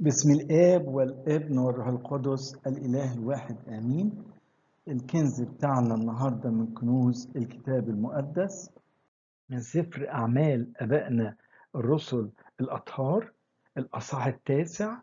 بسم الآب والابن والروح القدس الإله الواحد آمين الكنز بتاعنا النهاردة من كنوز الكتاب المقدس من سفر أعمال أبائنا الرسل الأطهار الأصحاح التاسع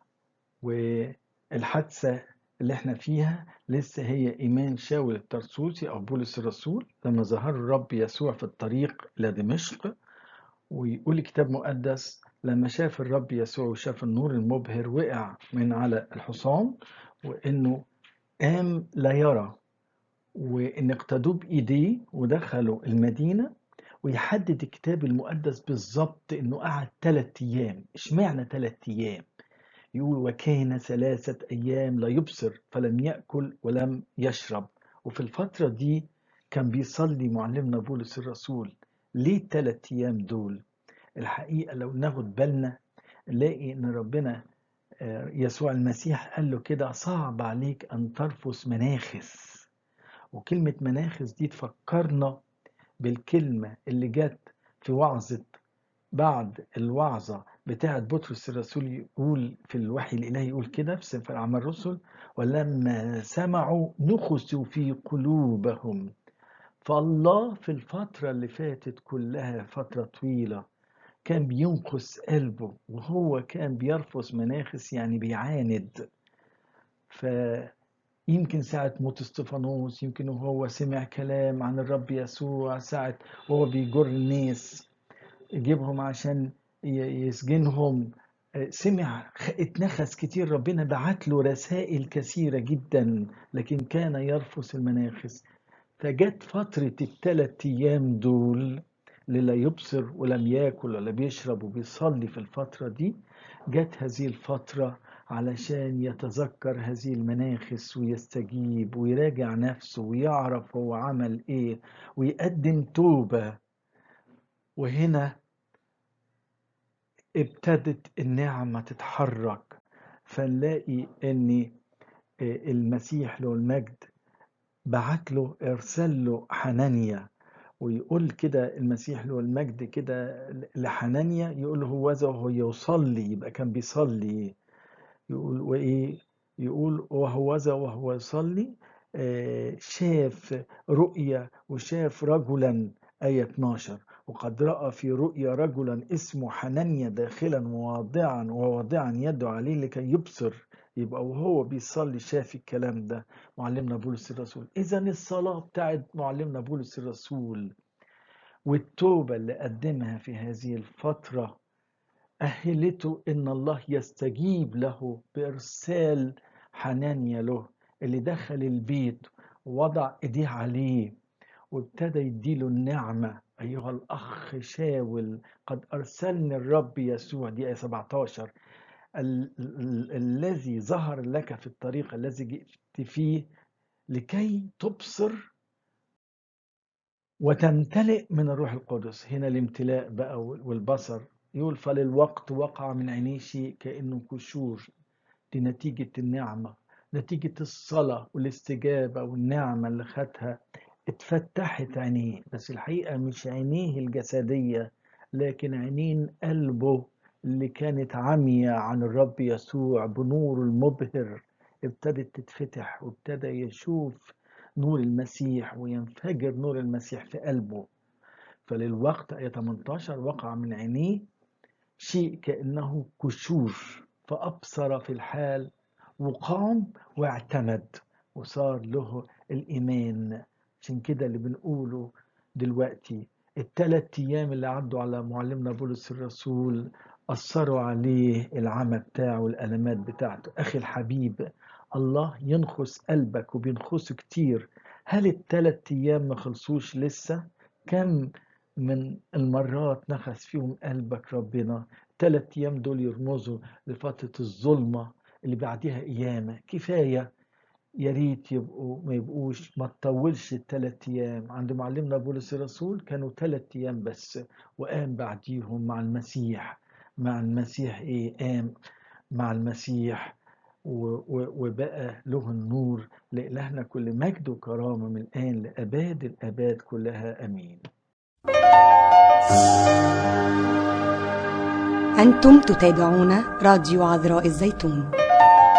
والحادثة اللي احنا فيها لسه هي إيمان شاول الترسوسي أو بولس الرسول لما ظهر الرب يسوع في الطريق إلى دمشق ويقول الكتاب المقدس لما شاف الرب يسوع وشاف النور المبهر وقع من على الحصان وانه قام لا يرى وان اقتدوه بايديه ودخلوا المدينه ويحدد الكتاب المقدس بالظبط انه قعد ثلاث ايام اشمعنى ثلاث ايام يقول وكان ثلاثة أيام لا يبصر فلم يأكل ولم يشرب وفي الفترة دي كان بيصلي معلمنا بولس الرسول ليه الثلاث أيام دول الحقيقة لو ناخد بالنا نلاقي إن ربنا يسوع المسيح قال له كده صعب عليك أن ترفس مناخس وكلمة مناخس دي تفكرنا بالكلمة اللي جت في وعظة بعد الوعظة بتاعة بطرس الرسول يقول في الوحي الإلهي يقول كده في سفر أعمال الرسل ولما سمعوا نخسوا في قلوبهم فالله في الفترة اللي فاتت كلها فترة طويلة كان بينقص قلبه وهو كان بيرفض مناخس يعني بيعاند فيمكن ساعة موت استفانوس يمكن وهو سمع كلام عن الرب يسوع ساعة وهو بيجر الناس يجيبهم عشان يسجنهم سمع اتنخس كتير ربنا بعت له رسائل كثيرة جدا لكن كان يرفض المناخس فجت فترة الثلاث أيام دول اللي لا يبصر ولم ياكل ولا بيشرب وبيصلي في الفترة دي جت هذه الفترة علشان يتذكر هذه المناخس ويستجيب ويراجع نفسه ويعرف هو عمل ايه ويقدم توبة وهنا ابتدت النعمة تتحرك فنلاقي ان المسيح له المجد بعت له ارسل له حنانيا ويقول كده المسيح له المجد كده لحنانيا يقول هو ذا وهو يصلي يبقى كان بيصلي يقول وايه يقول وهو ذا وهو يصلي آه شاف رؤيا وشاف رجلا آية 12 وقد رأى في رؤيا رجلا اسمه حنانيا داخلا وواضعا وواضعا يده عليه لكي يبصر يبقى وهو بيصلي شاف الكلام ده معلمنا بولس الرسول اذا الصلاه بتاعت معلمنا بولس الرسول والتوبه اللي قدمها في هذه الفتره اهلته ان الله يستجيب له بارسال حنانيا له اللي دخل البيت ووضع ايديه عليه وابتدى يديله النعمه ايها الاخ شاول قد ارسلني الرب يسوع دي ايه 17 ال ال الذي ظهر لك في الطريق الذي جئت فيه لكي تبصر وتمتلئ من الروح القدس هنا الامتلاء بقى والبصر يقول فللوقت وقع من عينيه شيء كأنه كشور دي نتيجة النعمة نتيجة الصلاة والاستجابة والنعمة اللي خدها اتفتحت عينيه بس الحقيقة مش عينيه الجسدية لكن عينين قلبه اللي كانت عمية عن الرب يسوع بنور المبهر ابتدت تتفتح وابتدى يشوف نور المسيح وينفجر نور المسيح في قلبه فللوقت آية 18 وقع من عينيه شيء كأنه كشور فأبصر في الحال وقام واعتمد وصار له الإيمان عشان كده اللي بنقوله دلوقتي الثلاث أيام اللي عدوا على معلمنا بولس الرسول أثروا عليه العمى بتاعه والألمات بتاعته أخي الحبيب الله ينخس قلبك وبينخسه كتير هل الثلاث أيام ما خلصوش لسه كم من المرات نخس فيهم قلبك ربنا الثلاث أيام دول يرمزوا لفترة الظلمة اللي بعدها قيامة كفاية يا ريت يبقوا ما يبقوش ما تطولش الثلاث ايام عند معلمنا بولس الرسول كانوا ثلاث ايام بس وقام بعديهم مع المسيح مع المسيح ايه قام مع المسيح وبقى له النور لإلهنا كل مجد وكرامة من الآن لأباد الأباد كلها أمين أنتم تتابعون راديو عذراء الزيتون